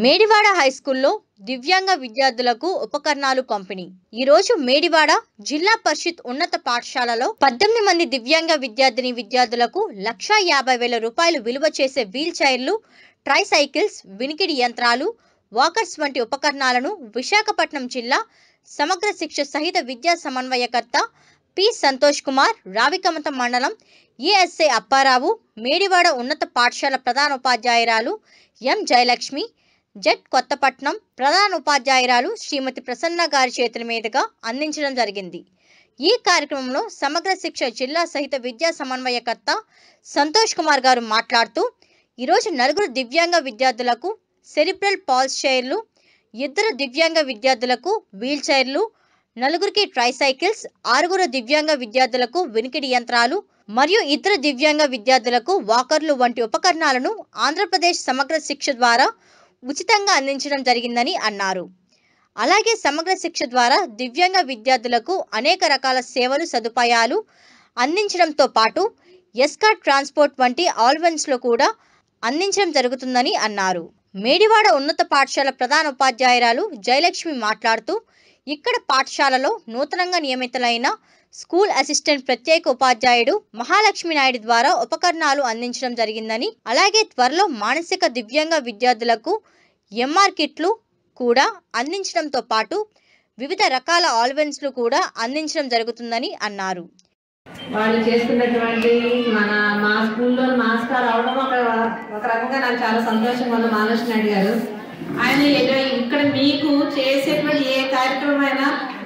మేడివాడ హైస్కూల్లో దివ్యాంగ విద్యార్థులకు ఉపకరణాలు పంపిణీ ఈ రోజు మేడివాడ జిల్లా పరిషత్ ఉన్నత పాఠశాలలో పద్దెనిమిది మంది దివ్యాంగ విద్యార్థిని విద్యార్థులకు లక్షా యాభై వేల రూపాయలు విలువ చేసే వీల్ చైర్లు ట్రై సైకిల్స్ వినికిడి యంత్రాలు వాకర్స్ వంటి ఉపకరణాలను విశాఖపట్నం జిల్లా సమగ్ర శిక్ష సహిత విద్యా సమన్వయకర్త పి సంతోష్ కుమార్ రావికమతం మండలం ఏఎస్ఐ అప్పారావు మేడివాడ ఉన్నత పాఠశాల ప్రధానోపాధ్యాయురాలు ఎం జయలక్ష్మి జెడ్ కొత్తపట్నం ప్రధాన ఉపాధ్యాయురాలు శ్రీమతి ప్రసన్న గారి చేతుల మీదుగా అందించడం జరిగింది ఈ కార్యక్రమంలో సమగ్ర శిక్ష జిల్లా సహిత విద్యా సమన్వయకర్త సంతోష్ కుమార్ గారు మాట్లాడుతూ ఈరోజు నలుగురు దివ్యాంగ విద్యార్థులకు సెరిబ్రల్ పాల్స్ చైర్లు ఇద్దరు దివ్యాంగ విద్యార్థులకు వీల్ చైర్లు నలుగురికి ట్రైసైకిల్స్ ఆరుగురు దివ్యాంగ విద్యార్థులకు వినికిడి యంత్రాలు మరియు ఇతర దివ్యాంగ విద్యార్థులకు వాకర్లు వంటి ఉపకరణాలను ఆంధ్రప్రదేశ్ సమగ్ర శిక్ష ద్వారా ఉచితంగా అందించడం జరిగిందని అన్నారు అలాగే సమగ్ర శిక్ష ద్వారా దివ్యాంగ విద్యార్థులకు అనేక రకాల సేవలు సదుపాయాలు అందించడంతో పాటు ఎస్కాట్ ట్రాన్స్పోర్ట్ వంటి ఆల్వెన్స్లో కూడా అందించడం జరుగుతుందని అన్నారు మేడివాడ ఉన్నత పాఠశాల ప్రధాన ఉపాధ్యాయురాలు జయలక్ష్మి మాట్లాడుతూ ఇక్కడ పాఠశాలలో నూతనంగా నియమితులైన స్కూల్ అసిస్టెంట్ ప్రత్యేక ఉపాధ్యాయుడు మహాలక్ష్మి నాయుడు ద్వారా ఉపకరణాలు అందించడం జరిగిందని అలాగే త్వరలో మానసిక దివ్యాంగ విద్యార్థులకు ఎంఆర్ కిట్లు కూడా అందించడంతో పాటు వివిధ రకాల ఆల్వెన్స్లు కూడా అందించడం జరుగుతుందని అన్నారు వాళ్ళు చేస్తున్నటువంటి మన మా స్కూల్లో మాస్టర్ అవడం ఒక ఒక రకంగా నాకు చాలా సంతోషంగా ఉంది మానస్ నాయుడు గారు ఆయన ఏదో ఇక్కడ మీకు చేసేటువంటి ఏ కార్యక్రమం అయినా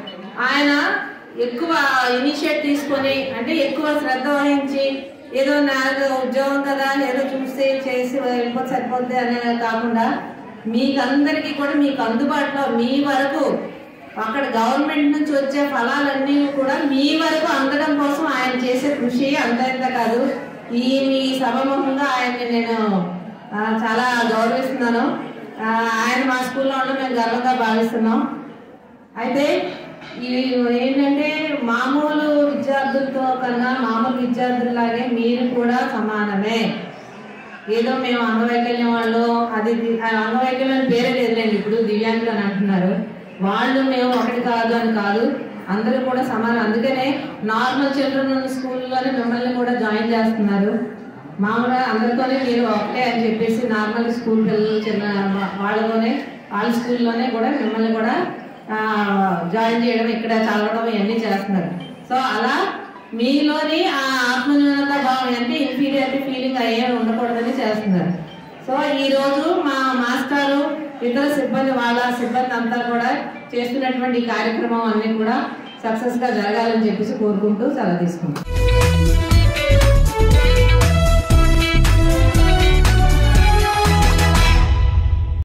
ఆయన ఎక్కువ ఇనిషియేట్ తీసుకొని అంటే ఎక్కువ శ్రద్ధ వహించి ఏదో నాకు ఉద్యోగం కదా ఏదో చూసి చేసి వెళ్ళిపోతే సరిపోద్ది అనే కాకుండా మీకందరికీ కూడా మీకు అందుబాటులో మీ వరకు అక్కడ గవర్నమెంట్ నుంచి వచ్చే ఫలాలన్నీ కూడా మీ వరకు అందడం కోసం ఆయన చేసే కృషి అంతంత కాదు ఈ మీ సభముఖంగా ఆయన్ని నేను ఆ, చాలా గౌరవిస్తున్నాను ఆ, ఆయన మా స్కూల్లో ఉండడం మేము గర్వంగా భావిస్తున్నాం అయితే ఈ ఏంటంటే మామూలు విద్యార్థులతో కన్నా మామూలు విద్యార్థుల్లాగే మీరు కూడా సమానమే ఏదో మేము అంగవైకల్యం వాళ్ళు అది ఇది- ఆ అంగవైకల్యం అని పేరే లేదులేండి ఇప్పుడు దివ్యాంగులు అని అంటున్నారు వాళ్ళు మేము ఒకటి కాదు అని కాదు అందరూ కూడా సమానం అందుకనే నార్మల్ చిల్డ్రన్ ఉన్న స్కూల్లోనే మిమ్మల్ని కూడా జాయిన్ చేస్తున్నారు మామూలుగా అందరితోనే మీరు ఒకటే అని చెప్పేసి నార్మల్ స్కూల్ పిల్లలు చిన్న వా- వాళ్ళతోనే వాళ్ళ స్కూల్లోనే కూడా మిమ్మల్ని కూడా ఆ, జాయిన్ చేయడం ఇక్కడ చదవడం ఇవన్నీ చేస్తున్నారు సో అలా మీలోని ఆ ఆత్మన్యూనత భావం అంటే ఇన్ఫీరియారిటీ ఫీలింగ్ అయ్యే ఉండకూడదని చేస్తున్నారు సో ఈ రోజు మా మాస్టారు ఇతర సిబ్బంది వాళ్ళ సిబ్బంది అంతా కూడా చేస్తున్నటువంటి ఈ కార్యక్రమం అన్ని కూడా సక్సెస్ గా జరగాలని చెప్పేసి కోరుకుంటూ సెలవు తీసుకుంటాం